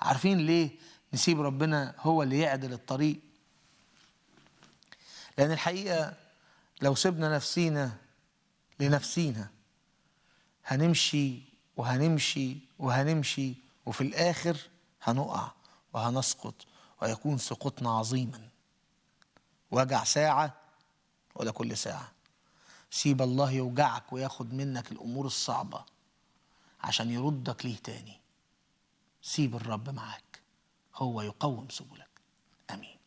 عارفين ليه نسيب ربنا هو اللي يعدل الطريق لأن الحقيقة لو سيبنا نفسينا لنفسينا هنمشي وهنمشي وهنمشي وفي الآخر هنقع وهنسقط ويكون سقوطنا عظيما وجع ساعة ولا كل ساعة سيب الله يوجعك وياخد منك الأمور الصعبة عشان يردك ليه تاني سيب الرب معاك هو يقوم سبلك امين